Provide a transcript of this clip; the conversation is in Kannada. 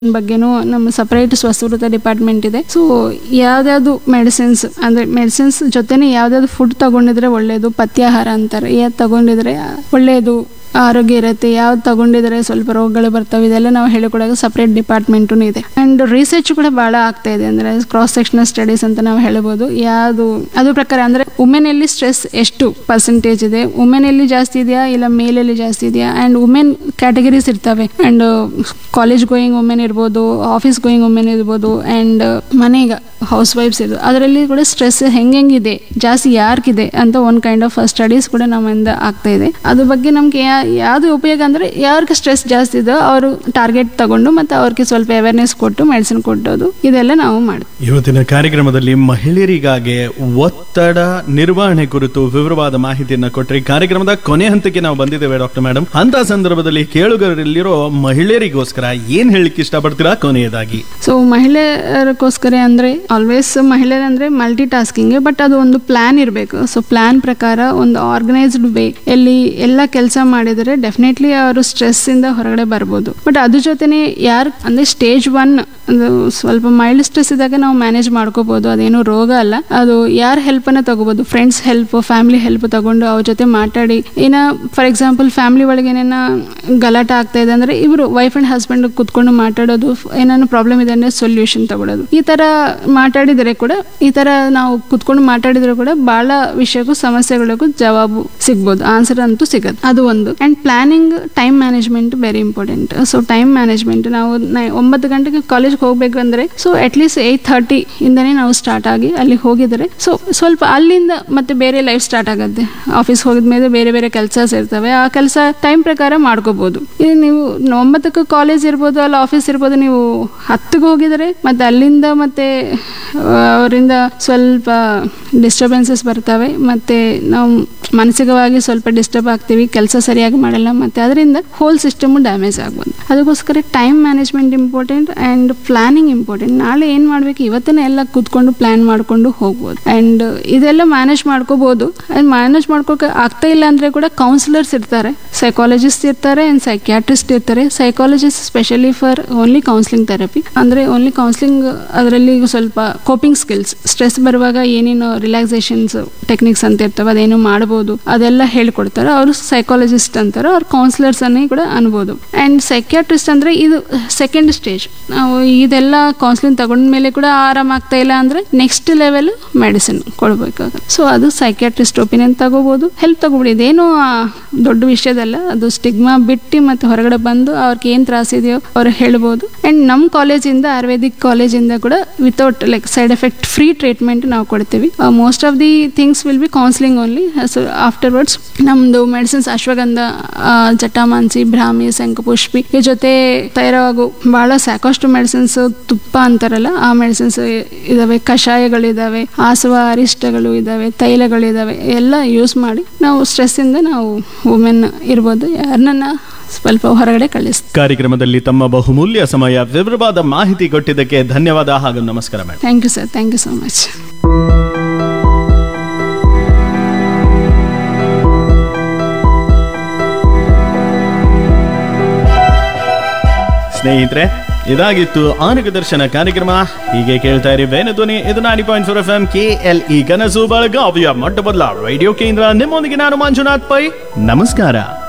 ಬಗ್ಗೆನೂ ನಮ್ಮ ಸಪರೇಟ್ ಸ್ವಸ್ಥವೃತ್ತ ಡಿಪಾರ್ಟ್ಮೆಂಟ್ ಇದೆ ಸೊ ಯಾವ್ದಾವ್ದು ಮೆಡಿಸಿನ್ಸ್ ಅಂದ್ರೆ ಮೆಡಿಸಿನ್ಸ್ ಜೊತೆನೆ ಯಾವ್ದಾವ್ದು ಫುಡ್ ತಗೊಂಡಿದ್ರೆ ಒಳ್ಳೇದು ಪಥ್ಯಾಹಾರ ಅಂತಾರೆ ಯಾವ್ದು ತಗೊಂಡಿದ್ರೆ ಒಳ್ಳೇದು ಆರೋಗ್ಯ ಇರುತ್ತೆ ಯಾವ್ದು ತಗೊಂಡಿದ್ರೆ ಸ್ವಲ್ಪ ರೋಗಗಳು ಬರ್ತವೆ ಇದೆಲ್ಲ ನಾವು ಹೇಳಿಕೊಡೋಕೆ ಸಪ್ರೇಟ್ ಡಿಪಾರ್ಟ್ಮೆಂಟೂ ಇದೆ ಅಂಡ್ ರಿಸರ್ಚ್ ಕೂಡ ಬಹಳ ಆಗ್ತಾ ಇದೆ ಅಂದ್ರೆ ಕ್ರಾಸ್ ಸೆಕ್ಷನಲ್ ಸ್ಟಡೀಸ್ ಅಂತ ನಾವು ಹೇಳ್ಬೋದು ಯಾವುದು ಅದು ಪ್ರಕಾರ ಅಂದ್ರೆ ವುಮೆನಲ್ಲಿ ಸ್ಟ್ರೆಸ್ ಎಷ್ಟು ಪರ್ಸೆಂಟೇಜ್ ಇದೆ ವುಮೆನಲ್ಲಿ ಜಾಸ್ತಿ ಇದೆಯಾ ಇಲ್ಲ ಮೇಲಲ್ಲಿ ಜಾಸ್ತಿ ಇದೆಯಾ ಅಂಡ್ ವುಮೆನ್ ಕ್ಯಾಟಗರೀಸ್ ಇರ್ತವೆ ಅಂಡ್ ಕಾಲೇಜ್ ಗೋಯಿಂಗ್ ವುಮೆನ್ ಇರ್ಬೋದು ಆಫೀಸ್ ಗೋಯಿಂಗ್ ವುಮೆನ್ ಇರ್ಬೋದು ಅಂಡ್ ಮನೆಗೆ ಹೌಸ್ ವೈಫ್ಸ್ ಇರ್ಬೋದು ಅದರಲ್ಲಿ ಕೂಡ ಸ್ಟ್ರೆಸ್ ಹೆಂಗೆಂಗಿದೆ ಜಾಸ್ತಿ ಯಾರ್ಗಿದೆ ಅಂತ ಒಂದು ಕೈಂಡ್ ಆಫ್ ಸ್ಟಡೀಸ್ ಕೂಡ ನಮ್ಮಿಂದ ಆಗ್ತಾ ಇದೆ ಅದ್ರ ಬಗ್ಗೆ ನಮ್ಗೆ ಯಾ- ಯಾವ್ದು ಉಪಯೋಗ ಅಂದ್ರೆ ಯಾರಿಗೆ ಸ್ಟ್ರೆಸ್ ಜಾಸ್ತಿ ಇದೋ ಅವರು ಟಾರ್ಗೆಟ್ ತಗೊಂಡು ಮತ್ತೆ ಅವ್ರಿಗೆ ಸ್ವಲ್ಪ ಅವೇರ್ನೆಸ್ ಕೊಟ್ಟು ಮೆಡಿಸಿನ್ ಕೊಟ್ಟೋದು ಇದೆಲ್ಲ ನಾವು ಮಾಡ್ತೀವಿ ಇವತ್ತಿನ ಕಾರ್ಯಕ್ರಮದಲ್ಲಿ ಮಹಿಳೆಯರಿಗಾಗಿ ಒತ್ತಡ ನಿರ್ವಹಣೆ ಕುರಿತು ವಿವರವಾದ ಮಾಹಿತಿಯನ್ನ ಕೊಟ್ರಿ ಕಾರ್ಯಕ್ರಮದ ಕೊನೆ ಹಂತಕ್ಕೆ ನಾವು ಬಂದಿದ್ದೇವೆ ಡಾಕ್ಟರ್ ಮೇಡಮ್ ಅಂತ ಸಂದರ್ಭದಲ್ಲಿ ಕೇಳುಗರಲ್ಲಿರೋ ಮಹಿಳೆಯರಿಗೋಸ್ಕರ ಏನ್ ಹೇಳಲಿಕ್ಕೆ ಇಷ್ಟಪಡ್ತೀರಾ ಕೊನೆಯದಾಗಿ ಸೊ ಮಹಿಳೆಯರಿಗೋಸ್ಕರ ಅಂದರೆ ಆಲ್ವೇಸ್ ಮಹಿಳೆಯರು ಅಂದರೆ ಮಲ್ಟಿ ಟಾಸ್ಕಿಂಗ್ ಬಟ್ ಅದು ಒಂದು ಪ್ಲ್ಯಾನ್ ಇರಬೇಕು ಸೊ ಪ್ಲ್ಯಾನ್ ಪ್ರಕಾರ ಒಂದು ಆರ್ಗನೈಸ್ಡ್ ವೇ ಎಲ್ಲಿ ಎಲ್ಲ ಕೆಲಸ ಮಾಡಿದರೆ ಡೆಫಿನೆಟ್ಲಿ ಅವರು ಸ್ಟ್ರೆಸ್ಸಿಂದ ಹೊರಗಡೆ ಬರ್ಬೋದು ಬಟ್ ಅದ್ರ ಜೊತೆನೆ ಯಾರು ಅಂದರೆ ಸ್ಟೇಜ್ ಒನ್ ಅದು ಸ್ವಲ್ಪ ಮೈಲ್ಡ್ ಸ್ಟ್ರೆಸ್ ಇದ್ದಾಗ ನಾವು ಮ್ಯಾನೇಜ್ ಮಾಡ್ಕೋಬೋದು ಅದೇನು ರೋಗ ಅಲ್ಲ ಅದು ಯಾರ ಹೆಲ್ಪನ್ನು ತಗೋಬೋದು ಫ್ರೆಂಡ್ಸ್ ಹೆಲ್ಪ್ ಫ್ಯಾಮಿಲಿ ಹೆಲ್ಪ್ ತಗೊಂಡು ಅವ್ರ ಜೊತೆ ಮಾತಾಡಿ ಏನ ಫಾರ್ ಎಕ್ಸಾಂಪಲ್ ಫ್ಯಾಮಿಲಿ ಒಳಗೆ ಏನೇನ ಗಲಾಟೆ ಆಗ್ತಾ ಇದೆ ಅಂದ್ರೆ ಇವರು ವೈಫ್ ಅಂಡ್ ಹಸ್ಬೆಂಡ್ ಕುತ್ಕೊಂಡು ಮಾತಾಡೋದು ಏನಾದ್ರು ಪ್ರಾಬ್ಲಮ್ ಇದೆ ಅಂದ್ರೆ ಸೊಲ್ಯೂಷನ್ ತಗೊಳ್ಳೋದು ಈ ತರ ಮಾತಾಡಿದರೆ ಕೂಡ ಈ ತರ ನಾವು ಕುತ್ಕೊಂಡು ಮಾತಾಡಿದ್ರೆ ಕೂಡ ಬಹಳ ವಿಷಯಕ್ಕೂ ಸಮಸ್ಯೆಗಳಿಗೂ ಜವಾಬು ಸಿಗ್ಬೋದು ಆನ್ಸರ್ ಅಂತೂ ಸಿಗದು ಅದು ಒಂದು and planning time management very important so time management ನಾವು ನೈ- ಒಂಬತ್ತು ಗಂಟೆಗೆ ಕಾಲೇಜ್ಗೆ ಹೋಗ್ಬೇಕು ಅಂದ್ರೆ ಸೊ ಅಟ್ಲೀಸ್ಟ್ ಏಯ್ಟ್ ಥರ್ಟಿ ಇಂದನೇ ನಾವು ಸ್ಟಾರ್ಟ್ ಆಗಿ ಅಲ್ಲಿ ಹೋಗಿದ್ರೆ ಸೊ ಸ್ವಲ್ಪ ಅಲ್ಲಿಂದ ಮತ್ತೆ ಬೇರೆ ಲೈಫ್ ಸ್ಟಾರ್ಟ್ ಆಗುತ್ತೆ ಆಫೀಸ್ ಹೋಗಿದ್ಮೇಲೆ ಬೇರೆ ಬೇರೆ ಕೆಲಸ ಇರ್ತವೆ ಆ ಕೆಲಸ ಟೈಮ್ ಪ್ರಕಾರ ಮಾಡ್ಕೋಬಹುದು ಇದು ನೀವು ಒಂಬತ್ತಕ್ಕೆ ಕಾಲೇಜ್ ಇರ್ಬೋದು ಅಲ್ಲ ಆಫೀಸ್ ಇರ್ಬೋದು ನೀವು ಹತ್ತಿಗೆ ಹೋಗಿದ್ರೆ ಮತ್ತೆ ಅಲ್ಲಿಂದ ಮತ್ತೆ ಆ, ಅವರಿಂದ ಸ್ವಲ್ಪ ಡಿಸ್ಟರ್ಬೆನ್ಸಸ್ ಬರ್ತವೆ ಮತ್ತೆ ನಾವು ಮಾನಸಿಕವಾಗಿ ಸ್ವಲ್ಪ ಡಿಸ್ಟರ್ಬ್ ಆಗ್ತೀವಿ ಕೆಲಸ ಸರಿಯಾಗಿ ಮಾಡಲ್ಲ ಮತ್ತೆ ಅದರಿಂದ ಹೋಲ್ ಸಿಸ್ಟಮು ಡ್ಯಾಮೇಜ್ ಆಗ್ಬೋದು ಅದಕ್ಕೋಸ್ಕರ time management important and planning important ನಾಳೆ ಏನು ಮಾಡಬೇಕು ಇವತ್ತನೇ ಎಲ್ಲ ಕೂತ್ಕೊಂಡು ಪ್ಲಾನ್ ಮಾಡಿಕೊಂಡು ಹೋಗ್ಬೋದು ಆ್ಯಂಡ್ ಇದೆಲ್ಲ ಮ್ಯಾನೇಜ್ ಮಾಡ್ಕೋಬೋದು ಆ್ಯಂಡ್ ಮ್ಯಾನೇಜ್ ಮಾಡ್ಕೋಕೆ ಆಗ್ತಾ ಇಲ್ಲ ಅಂದರೆ ಕೂಡ ಕೌನ್ಸಿಲರ್ಸ್ ಇರ್ತಾರೆ ಸೈಕಾಲಜಿಸ್ಟ್ ಇರ್ತಾರೆ ಆ್ಯಂಡ್ ಸೈಕ್ಯಾಟ್ರಿಸ್ಟ್ ಇರ್ತಾರೆ psychologist specially for only counselling therapy ಅಂದರೆ ಓನ್ಲಿ ಕೌನ್ಸಿಲಿಂಗ್ ಅದರಲ್ಲಿ ಸ್ವಲ್ಪ ಕೋಪಿಂಗ್ ಸ್ಕಿಲ್ಸ್ ಸ್ಟ್ರೆಸ್ ಬರುವಾಗ ಏನೇನು ರಿಲ್ಯಾಕ್ಸೇಷನ್ಸ್ ಟೆಕ್ನಿಕ್ಸ್ ಅಂತ ಇರ್ತವೆ ಅದೇನು ಮಾಡ್ಬೋದು ಅದೆಲ್ಲ ಹೇಳ್ಕೊಡ್ತಾರೆ ಅವರು ಸೈಕಾಲಜಿಸ್ಟ್ ಅಂತಾರೆ ಅವ್ರು ಕೌನ್ಸಿಲರ್ಸ್ ಅನ್ನೇ ಕೂಡ ಅನ್ಬೋದು ಆ್ಯಂಡ್ ಸೈಕ್ಯಾಟ್ರಿಸ್ಟ್ ಅಂದರೆ ಇದು ಸೆಕೆಂಡ್ ಸ್ಟೇಜ್ ನಾವು ಇದೆಲ್ಲ ಕೌನ್ಸಿಲಿಂಗ್ ತಗೊಂಡ್ಮೇಲೆ ಕೂಡ ಆರಾಮಾಗ್ತಾ ಇಲ್ಲ ಅಂದರೆ ನೆಕ್ಸ್ಟ್ ಲೆವೆಲ್ ಮೆಡಿಸಿನ್ ಕೊಡ್ಬೇಕಾಗುತ್ತೆ ಸೊ ಅದು ಸೈಕ್ಯಾಟ್ರಿಸ್ಟ್ ಒಪಿನಿಯನ್ ತಗೋಬೋದು ಹೆಲ್ಪ್ ತಗೋಬಿಡಿ ಇದೇನು ಆ, ದೊಡ್ಡ ವಿಷಯದಲ್ಲ ಅದು ಸ್ಟಿಗ್ಮಾ ಬಿಟ್ಟು ಮತ್ತೆ ಹೊರಗಡೆ ಬಂದು ಅವ್ರಿಗೆ ಏನು ತ್ರಾಸಿದೆಯೋ ಅವ್ರು ಹೇಳ್ಬೋದು ಆ್ಯಂಡ್ ನಮ್ಮ ಕಾಲೇಜಿಂದ ಆಯುರ್ವೇದಿಕ್ ಕಾಲೇಜಿಂದ ಕೂಡ without like side effect free treatment ನಾವು ಕೊಡ್ತೀವಿ most of the things will be counselling only so afterwards ನಮ್ಮದು ಮೆಡಿಸಿನ್ಸ್ ಅಶ್ವಗಂಧ ಆ, ಜಟಾಮಾಂಸಿ ಬ್ರಾಹ್ಮಿ ಶಂಖಪುಷ್ಪಿ ಈ ಜೊತೆ ತಯಾರಾಗು ಬಹಳ ಸಾಕಷ್ಟು ಮೆಡಿಸಿನ್ಸ್ ತುಪ್ಪ ಅಂತಾರಲ್ಲ ಆ ಮೆಡಿಸಿನ್ಸ್ ಇದಾವೆ ಕಷಾಯಗಳಿದಾವೆ ಆಸವ ಅರಿಷ್ಟಗಳು ಇದಾವೆ ತೈಲಗಳಿದಾವೆ ಎಲ್ಲ ಯೂಸ್ ಮಾಡಿ ನಾವು ಸ್ಟ್ರೆಸ್ಸಿಂದ ನಾವು ವುಮೆನ್ ಇರ್ಬೋದು ಯಾರನ್ನ ಸ್ವಲ್ಪ ಹೊರಗಡೆ ಕಳಿಸ್ತೀವಿ ಕಾರ್ಯಕ್ರಮದಲ್ಲಿ ತಮ್ಮ ಬಹುಮೂಲ್ಯ ಸಮಯ ವಿವರವಾದ ಮಾಹಿತಿ ಕೊಟ್ಟಿದ್ದಕ್ಕೆ ಧನ್ಯವಾದ ಹಾಗೂ ನಮಸ್ಕಾರ madam thank you sir thank you so much ಸ್ನೇಹಿತರೆ ಇದಾಗಿತ್ತು ಆರೋಗ್ಯ ದರ್ಶನ ಕಾರ್ಯಕ್ರಮ ಹೀಗೆ ಕೇಳ್ತಾ ಇರಿ ವೇನ ಧ್ವನಿ ಇದು ನಾಡಿ point four F M K L E ಕನಸು ಬಳಗಾವಿಯ ಮೊಟ್ಟ ಮೊದಲ ರೇಡಿಯೋ ಕೇಂದ್ರ ನಿಮ್ಮೊಂದಿಗೆ ನಾನು ಮಂಜುನಾಥ್ ಪೈ ನಮಸ್ಕಾರ